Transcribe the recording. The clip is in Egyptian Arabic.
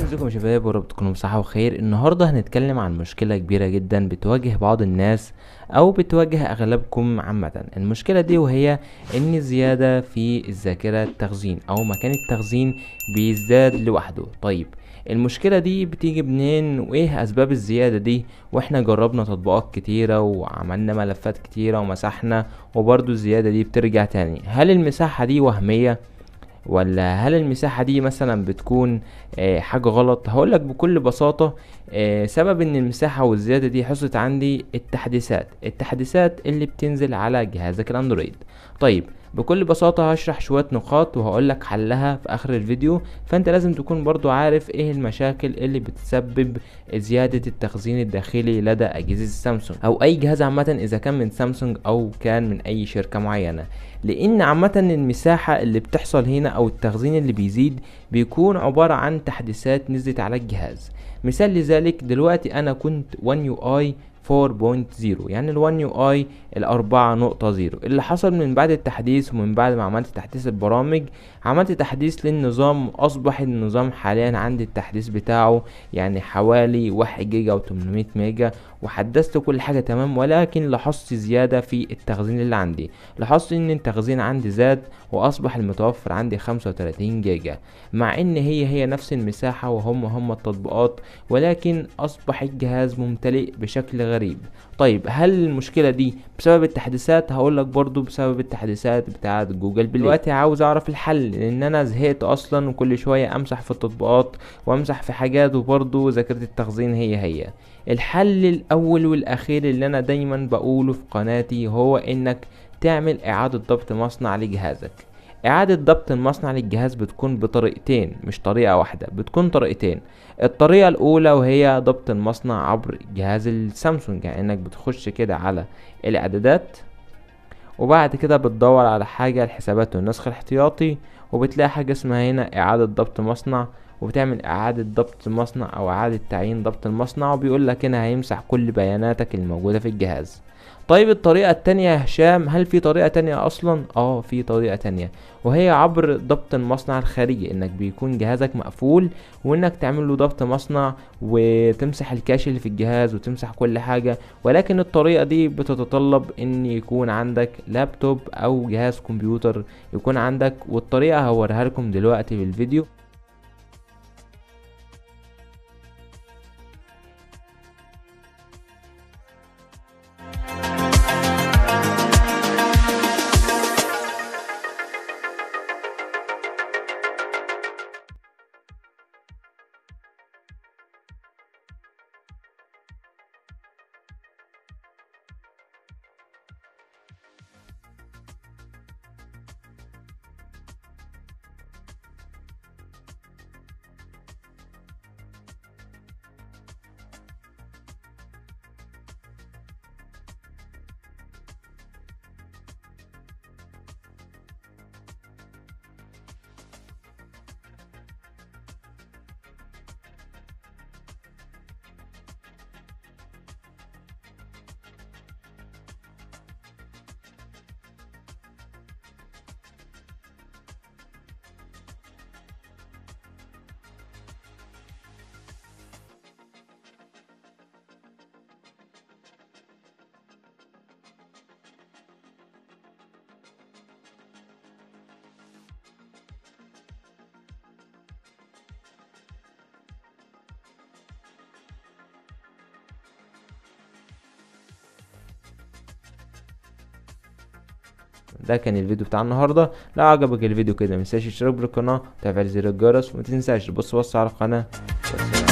ازيكم يا شباب ورب تكونوا بصحة وخير النهاردة هنتكلم عن مشكلة كبيرة جدا بتواجه بعض الناس او بتواجه اغلبكم عامة المشكلة دي وهي ان زيادة في الذاكرة التخزين او مكان التخزين بيزداد لوحده طيب المشكلة دي بتيجي منين وايه اسباب الزيادة دي واحنا جربنا تطبيقات كتيرة وعملنا ملفات كتيرة ومسحنا وبرضو الزيادة دي بترجع تاني هل المساحة دي وهمية ولا هل المساحة دي مثلا بتكون آه، حاجة غلط هقولك بكل بساطة آه، سبب ان المساحة والزيادة دي حصلت عندي التحديثات التحديثات اللي بتنزل على جهازك الاندرويد طيب بكل بساطة هشرح شوية نقاط وهقولك حلها في اخر الفيديو فانت لازم تكون برضو عارف ايه المشاكل اللي بتسبب زيادة التخزين الداخلي لدى اجهزة السامسونج او اي جهاز عامة اذا كان من سامسونج او كان من اي شركة معينة لان عامة المساحة اللي بتحصل هنا او التخزين اللي بيزيد بيكون عبارة عن تحديثات نزلت على الجهاز مثال لذلك دلوقتي انا كنت One UI 4.0 يعني ال One UI الأربعة نقطة زيرو اللي حصل من بعد التحديث ومن بعد ما عملت تحديث البرامج عملت تحديث للنظام أصبح النظام حاليا عندي التحديث بتاعه يعني حوالي واحد جيجا وتمنمية ميجا وحدثت كل حاجة تمام ولكن لاحظت زيادة في التخزين اللي عندي لاحظت ان التخزين عندي زاد واصبح المتوفر عندي خمسة وتلاتين جيجا مع ان هي هي نفس المساحة وهم هم التطبيقات ولكن اصبح الجهاز ممتلئ بشكل غريب طيب هل المشكلة دي بسبب التحديثات هقولك برضو بسبب التحديثات بتاعة جوجل بلاي دلوقتي عاوز اعرف الحل لان انا زهقت اصلا وكل شوية امسح في التطبيقات وامسح في حاجات وبرضو ذاكرة التخزين هي هي الحل الاول والاخير اللي انا دايما بقوله في قناتي هو انك تعمل اعادة ضبط مصنع لجهازك إعادة ضبط المصنع للجهاز بتكون بطريقتين مش طريقة واحدة بتكون طريقتين الطريقة الأولى وهي ضبط المصنع عبر جهاز السامسونج يعني إنك بتخش كده على الإعدادات وبعد كده بتدور على حاجة الحسابات والنسخ الاحتياطي وبتلاقي حاجة اسمها هنا إعادة ضبط مصنع وبتعمل إعادة ضبط مصنع أو إعادة تعيين ضبط المصنع وبيقول لك هنا هيمسح كل بياناتك الموجودة في الجهاز طيب الطريقة التانية يا هشام هل في طريقة تانية أصلا؟ اه في طريقة تانية وهي عبر ضبط المصنع الخارجي انك بيكون جهازك مقفول وانك تعمل له ضبط مصنع وتمسح الكاش اللي في الجهاز وتمسح كل حاجة ولكن الطريقة دي بتتطلب ان يكون عندك لابتوب او جهاز كمبيوتر يكون عندك والطريقة هوريها لكم دلوقتي في الفيديو ده كان الفيديو بتاع النهارده لو عجبك الفيديو كده متنساش تشترك بالقناه وتفعيل زر الجرس ومتنساش تبص بص على القناه والسلام